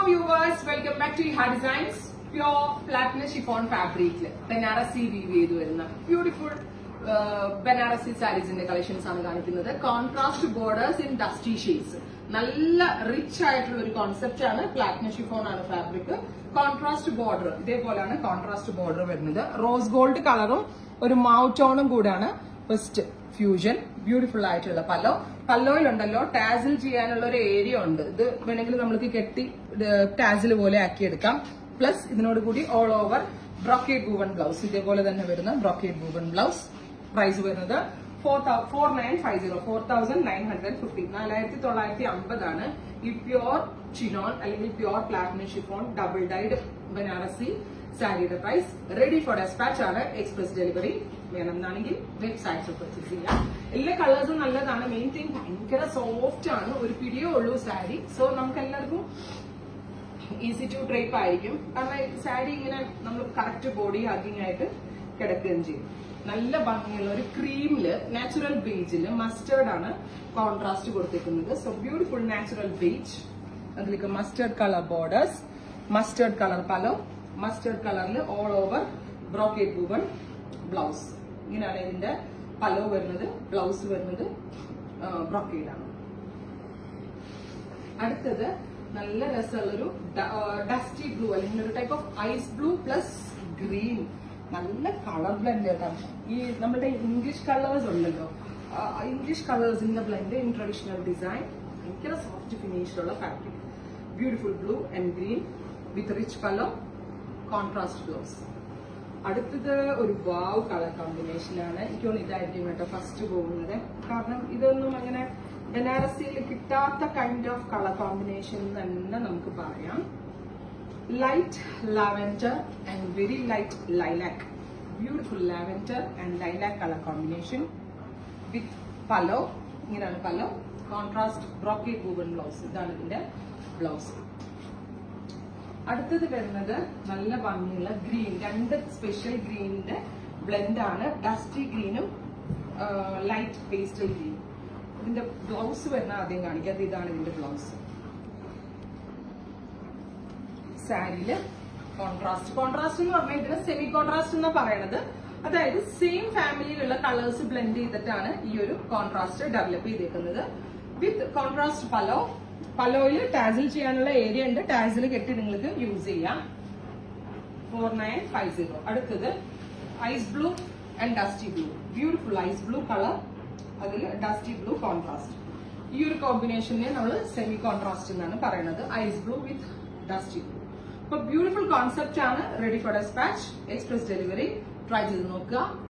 viewers welcome back to ഹാ designs pure platina chiffon ഫാബ്രിക്കിൽ Banarasi we've ചെയ്ത് വരുന്ന ബ്യൂട്ടിഫുൾ ബനാറസി സാരീസിന്റെ കളക്ഷൻസ് ആണ് കാണിക്കുന്നത് contrast borders in dusty shades നല്ല റിച്ച് ആയിട്ടുള്ള ഒരു കോൺസെപ്റ്റ് ആണ് പ്ലാറ്റിന ഷിഫോൺ ആണ് ഫാബ്രിക് കോൺട്രാസ്റ്റ് ബോർഡർ ഇതേപോലെയാണ് കോൺട്രാസ്റ്റ് ബോർഡർ വരുന്നത് റോസ് ഗോൾഡ് കളറും ഒരു മൗറ്റോണും കൂടാണ് ഫസ്റ്റ് ഫ്യൂഷൻ ബ്യൂട്ടിഫുൾ ആയിട്ടുള്ള പല്ലോ പല്ലോയിലുണ്ടല്ലോ ടാസിൽ ചെയ്യാനുള്ള ഒരു ഏരിയ ഉണ്ട് ഇത് വേണമെങ്കിൽ നമുക്ക് കെട്ടി ടാസിൽ പോലെ ആക്കിയെടുക്കാം പ്ലസ് ഇതിനോട് കൂടി ഓൾ ഓവർ ബ്രോക്കേഡ് ബൂവൺ ബ്ലൗസ് ഇതേപോലെ തന്നെ വരുന്ന ബ്രോക്കേഡ് ബൂവൺ ബ്ലൗസ് പ്രൈസ് വരുന്നത് four four nine five zero four thousand nine hundred fifty നാലായിരത്തി തൊള്ളായിരത്തി അമ്പതാണ് ഈ പ്യോർ ചിനോൺ അല്ലെങ്കിൽ pure platinum chiffon double dyed Banarasi സാരിയുടെ പ്രൈസ് റെഡി ഫോർ ഡെസ്പാച്ച് ആണ് എക്സ്പ്രസ് ഡെലിവറി വേണമെന്നാണെങ്കിൽ വെബ്സൈറ്റ്സ് പർച്ചേസ് ചെയ്യാം എല്ലാ കളേഴ്സും നല്ലതാണ് മെയിൻ തിങ് ഭയങ്കര സോഫ്റ്റ് ആണ് ഒരു പിടിയേ ഉള്ളൂ സാരി സോ നമുക്ക് എല്ലാവർക്കും ഈസി ടു ഡ്രേപ്പ് ആയിരിക്കും കാരണം സാരി ഇങ്ങനെ നമ്മൾ കറക്റ്റ് ബോഡി ഹഗിങ് ആയിട്ട് കിടക്കുകയും ചെയ്യും നല്ല ഭംഗിയുള്ള ഒരു ക്രീമില് നാച്ചുറൽ ബീച്ചില് മസ്റ്റേർഡ് ആണ് കോൺട്രാസ്റ്റ് കൊടുത്തിരിക്കുന്നത് സോ ബ്യൂട്ടിഫുൾ നാച്ചുറൽ ബീച്ച് അതിലേക്ക് mustard colour borders mustard colour pallu mustard കളറിൽ ഓൾ ഓവർ ബ്രോക്കേഡ് ബൂബൺ ബ്ലൗസ് ഇങ്ങനെയാണ് ഇതിന്റെ പലോ വരുന്നത് ബ്ലൗസ് വരുന്നത് ബ്രോക്കേഡ് ആണ് അടുത്തത് നല്ല രസമുള്ളൊരു ഡസ്റ്റി ബ്ലൂ അല്ലെങ്കിൽ ഒരു type of ice blue plus green നല്ല കളർ ബ്ലെൻഡ് കേട്ടോ ഈ നമ്മുടെ ഇംഗ്ലീഷ് കളേഴ്സ് ഉണ്ടല്ലോ ഇംഗ്ലീഷ് കളേഴ്സിന്റെ ബ്ലെൻഡ് ഇൻ ട്രഡീഷണൽ ഡിസൈൻ ഭയങ്കര സോഫ്റ്റ് ഫിനിഷിലുള്ള fabric beautiful blue and green with rich pallu contrast blouse അടുത്തത് ഒരു വാവ് കളർ കോമ്പിനേഷനാണ് എനിക്ക് തോന്നുന്നു ഇതായിരിക്കും കേട്ടോ ഫസ്റ്റ് പോകുന്നത് കാരണം ഇതൊന്നും അങ്ങനെ ബനാറസിയിൽ കിട്ടാത്ത കൈൻഡ് ഓഫ് കളർ കോമ്പിനേഷൻ തന്നെ നമുക്ക് പറയാം light lavender and very light lilac beautiful lavender and lilac colour combination with പലോ ഇങ്ങനെയാണ് പലോ കോൺട്രാസ്റ്റ് ബ്രോക്കേഡ് ബൂബൺ ബ്ലൗസ് ഇതാണ് ഇതിന്റെ ബ്ലൗസ് അടുത്തത് വരുന്നത് നല്ല ഭംഗിയുള്ള ഗ്രീൻ രണ്ട് സ്പെഷ്യൽ ഗ്രീനിന്റെ ബ്ലെൻഡ് ആണ് ഡസ്റ്റി ഗ്രീനും ലൈറ്റ് പേസ്റ്റൽ ഗ്രീൻ ഇതിന്റെ ബ്ലൗസ് വരുന്ന ആദ്യം കാണിക്കാം അത് ഇതാണ് ഇതിന്റെ ബ്ലൗസ് സാരിയില് കോൺട്രാസ്റ്റ് കോൺട്രാസ്റ്റ് എന്ന് പറഞ്ഞാൽ ഇതിന് സെമി കോൺട്രാസ്റ്റ് എന്നാ പറയണത് അതായത് സെയിം ഫാമിലിയിലുള്ള കളേഴ്സ് ബ്ലെൻഡ് ചെയ്തിട്ടാണ് ഈ ഒരു കോൺട്രാസ്റ്റ് ഡെവലപ്പ് ചെയ്തേക്കുന്നത് വിത്ത് കോൺട്രാസ്റ്റ് പലോ പലോയിൽ ടാസിൽ ചെയ്യാനുള്ള ഏരിയ ഉണ്ട് ടാസിൽ കെട്ടി നിങ്ങൾക്ക് യൂസ് ചെയ്യാം ഫോർ നയൻ ഫൈവ് സീറോ അടുത്തത് ice blue and dusty blue beautiful ice blue colour അതിൽ ഡസ്റ്റി ബ്ലൂ കോൺട്രാസ്റ്റ് ഈ ഒരു കോമ്പിനേഷനെ നമ്മൾ സെമി കോൺട്രാസ്റ്റ് എന്നാണ് പറയുന്നത് ice blue with dusty blue അപ്പൊ ബ്യൂട്ടിഫുൾ കോൺസെപ്റ്റ് ആണ് ready for dispatch express delivery try ചെയ്ത് നോക്കുക